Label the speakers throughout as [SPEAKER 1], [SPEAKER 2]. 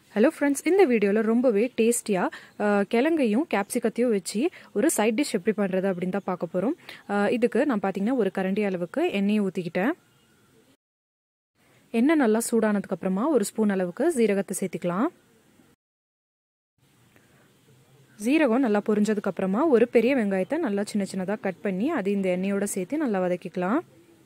[SPEAKER 1] hello friends இந்த வீடியோவில் ரொம்பவே டேஸ்டியாக கிழங்கையும் கேப்சிகத்தையும் வச்சு ஒரு சைட் டிஷ் எப்படி பண்ணுறது அப்படின்னு தான் பார்க்க போகிறோம் இதுக்கு நான் பார்த்தீங்கன்னா ஒரு கரண்டி அளவுக்கு எண்ணெயை ஊற்றிக்கிட்டேன் எண்ணெய் நல்லா சூடானதுக்கப்புறமா ஒரு ஸ்பூன் அளவுக்கு ஜீரகத்தை சேர்த்துக்கலாம் ஜீரகம் நல்லா பொரிஞ்சதுக்கப்புறமா ஒரு பெரிய வெங்காயத்தை நல்லா சின்ன சின்னதாக கட் பண்ணி அது இந்த எண்ணெயோடு சேர்த்து நல்லா வதக்கிக்கலாம்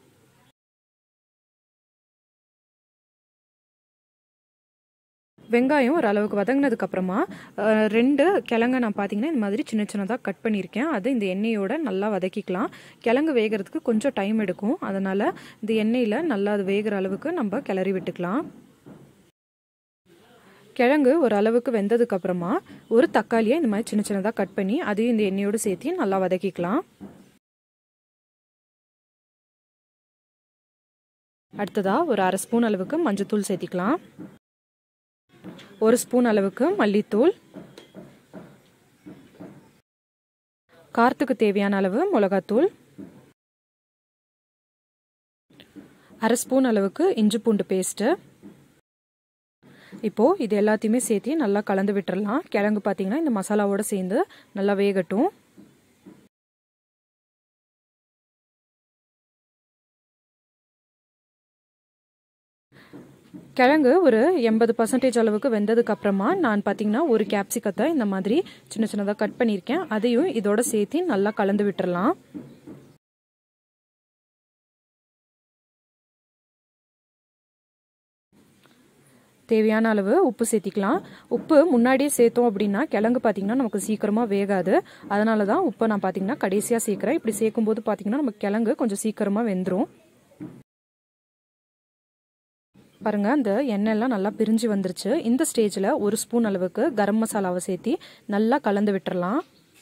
[SPEAKER 1] வெங்காயம் ஒரு அளவுக்கு வதங்கினதுக்கு அப்புறமா ரெண்டு கிழங்க நான் பார்த்தீங்கன்னா இந்த மாதிரி சின்ன சின்னதாக கட் பண்ணியிருக்கேன் அது இந்த எண்ணெயோட நல்லா வதக்கிக்கலாம் கிழங்கு வேகிறதுக்கு கொஞ்சம் டைம் எடுக்கும் அதனால் இந்த எண்ணெயில் நல்லா அது வேகிற அளவுக்கு நம்ம கிளறி விட்டுக்கலாம் கிழங்கு ஒரு அளவுக்கு வெந்ததுக்கு அப்புறமா ஒரு தக்காளியை இந்த மாதிரி சின்ன சின்னதாக கட் பண்ணி அதையும் இந்த எண்ணெயோடு சேர்த்து நல்லா வதக்கிக்கலாம் அடுத்ததாக ஒரு அரை ஸ்பூன் அளவுக்கு மஞ்சத்தூள் சேர்த்திக்கலாம் ஒரு ஸ்பூன் அளவுக்கு மல்லித்தூள் காரத்துக்கு தேவையான அளவு மிளகாத்தூள் அரை ஸ்பூன் அளவுக்கு இஞ்சி பூண்டு பேஸ்ட்டு இப்போது இது எல்லாத்தையுமே சேர்த்து நல்லா கலந்து விட்டுறலாம் கிழங்கு பார்த்தீங்கன்னா இந்த மசாலாவோடு சேர்ந்து நல்லா வேகட்டும் கிழங்கு ஒரு எண்பது பர்சன்டேஜ் அளவுக்கு வெந்ததுக்கு அப்புறமா நான் பார்த்தீங்கன்னா ஒரு கேப்சிகத்தை இந்த மாதிரி சின்ன சின்னதாக கட் பண்ணியிருக்கேன் அதையும் இதோட சேர்த்து நல்லா கலந்து விட்டுறலாம் தேவையான அளவு உப்பு சேர்த்திக்கலாம் உப்பு முன்னாடியே சேர்த்தோம் அப்படின்னா கிழங்கு பார்த்தீங்கன்னா நமக்கு சீக்கிரமாக வேகாது அதனால தான் உப்பை நான் பார்த்தீங்கன்னா கடைசியாக சேர்க்குறேன் இப்படி சேர்க்கும்போது பார்த்தீங்கன்னா நமக்கு கிழங்கு கொஞ்சம் சீக்கிரமாக வெந்துடும் பாருங்க அந்த எண்ணெய்லாம் நல்லா பிரிஞ்சு வந்துருச்சு இந்த ஸ்டேஜில் ஒரு ஸ்பூன் அளவுக்கு கரம் மசாலாவை சேர்த்தி நல்லா கலந்து விட்டுறலாம்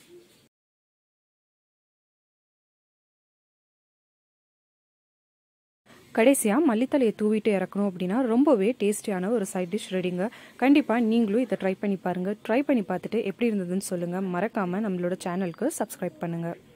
[SPEAKER 1] கடைசியாக மல்லித்தலையை தூவிட்டு இறக்கணும் அப்படின்னா ரொம்பவே டேஸ்டியான ஒரு சைட் டிஷ் ரெடிங்க கண்டிப்பாக நீங்களும் இதை ட்ரை பண்ணி பாருங்கள் ட்ரை பண்ணி பார்த்துட்டு எப்படி இருந்ததுன்னு சொல்லுங்கள் மறக்காமல் நம்மளோட சேனலுக்கு சப்ஸ்கிரைப் பண்ணுங்கள்